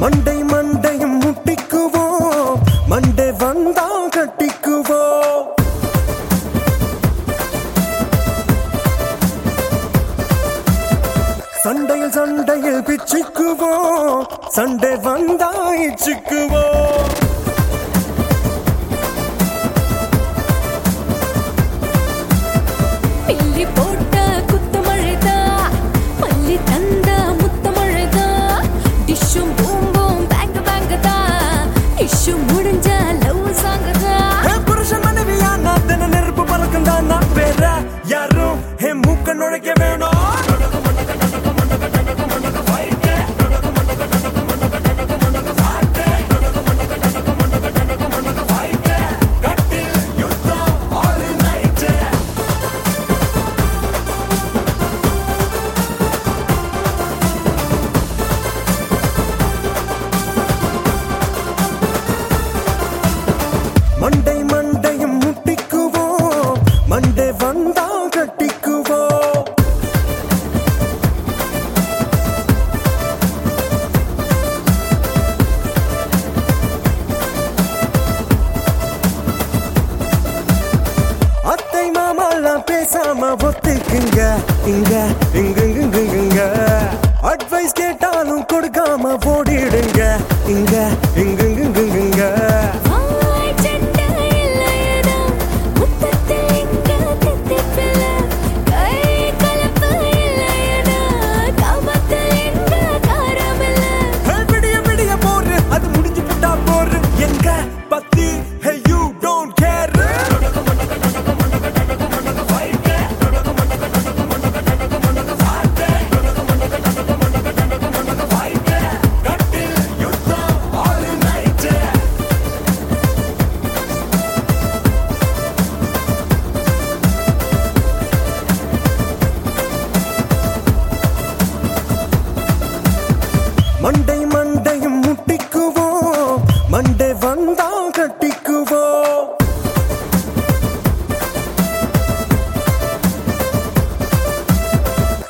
மண்டை மண்டையும் முட்டிக்குவோம் மண்டை வந்தா கட்டிக்குவோம் சண்டையில் சண்டையில் பிச்சுக்குவோம் சண்டை வந்தா இச்சுக்குவோம் பில்லி போட்ட குத்து மழைதா பள்ளி தந்த முத்த மழைதா டிஷ்ஷும் பூம்பும் பேங்க பேங்க தா இஷ்ஷு முடிஞ்ச லவ் சாங் தா என் புருஷன் மனைவியா நான் தின நெருப்பு பழக்கம் தான் நான் வேற யாரும் என் மூக்க நுழைக்க வேணும் மண்டை மண்டையும் முட்டிக்குவோம் மண்டை வந்தா கட்டிக்குவோம் அத்தை மாமாலாம் பேசாம ஒத்துக்குங்க இங்க இங்க இங்க இங்க அட்வைஸ் கேட்டாலும் கொடுக்காம ஓடிடுங்க இங்க இங்க இங்க இங்க வாய் சட்டை இல்லையடா முத்தத்தில் இங்க தித்திப்பில்ல கை கலப்பு இல்லையடா காமத்தில் இங்க காரமில்ல Hey, விடிய விடிய போரு அது முடிஞ்சு புட்டா போரு எங்க பத்தி hey you don't care மண்டை மண்டையும் முட்டிக்குவோம் மண்டை வந்தா கட்டிக்குவோம்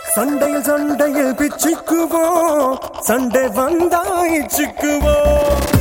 சண்டையில் சண்டையில் பிச்சுக்குவோம் சண்டை வந்தா இச்சுக்குவோம்